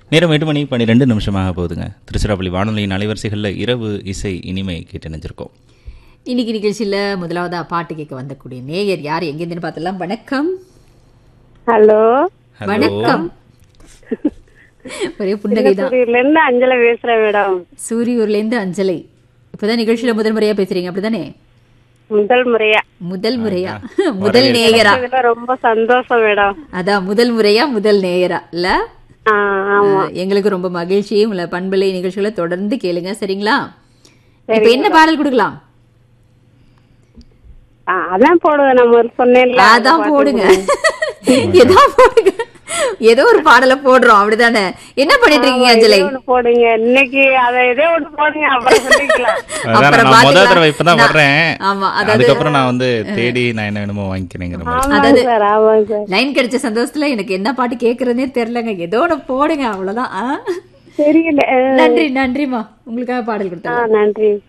நேரம் எட்டு மணி பன்னிரெண்டு நிமிஷமாக போகுதுங்க திருச்சிராப்பள்ளி வானொலியின் அலைவரிசைகளில் இரவு இசை இனிமை கேட்டு நினைஞ்சிருக்கோம் இன்னைக்கு நிகழ்ச்சியில முதலாவதா பாட்டு கேட்க வந்தக்கூடிய நேயர் யார் எங்கேருந்துன்னு பார்த்தலாம் வணக்கம் ஹலோ ஹலோ வணக்கம் ஒரே புன்னகை தான் திருப்பூர்ல இருந்து அஞ்சலை பேசுறேன் மேடம் சூரியூர்ல இருந்து அஞ்சலை இப்பதான் நிகழ்ச்சியில முதல் முறையா பேசுறீங்க அப்படிதானே முதல் முறையா முதல் முறையா முதல் நேயரா இதுல ரொம்ப சந்தோஷம் மேடம் அதான் முதல் முறையா முதல் நேயரா இல்ல ஆ, ஆமா அஹ், எங்களுக்கு ரொம்ப மகிழ்ச்சி உங்களை பண்பலை நிகழ்ச்சிகளை தொடர்ந்து கேளுங்க சரிங்களா இப்ப என்ன பாடல் கொடுக்கலாம் ஆ, அதான் போடுவேன் நம்ம சொன்னேன்ல அதான் போடுங்க ஏதா போடுங்க ஏதோ ஒரு பாடலை போடுறோம் அப்படிதானே என்ன பண்ணிட்டு இருக்கீங்க அஞ்சலை ஏதோ ஒண்ணு போடுங்க இன்னைக்கு அத ஏதோ ஒண்ணு போடுங்க அப்புறம் சொல்லிக்கலாம் அதான் அப்புறம் நான் முதல் பாத்தீங்களா? தடவை இப்பதான் நான்- வர்றேன் ஆமா, அதாவது- அதுக்கப்புறம் நான் வந்து தேடி நான் என்ன வேணுமோ வாங்கிக்கிறேங்கிற மாதிரி ஆமாங்க சார் ஆமாங்க சார் லைன் கிடைச்ச சந்தோஷத்துல எனக்கு என்ன பாட்டு கேக்குறதுனே தெரியலங்க ஏதோ ஒண்ணு போடுங்க அவ்வளவுதான் ஆ? தெரியல ஆ, நன்றி நன்றிமா உங்களுக்காக பாடல் ஆ, கொடுத்தேன் நன்றி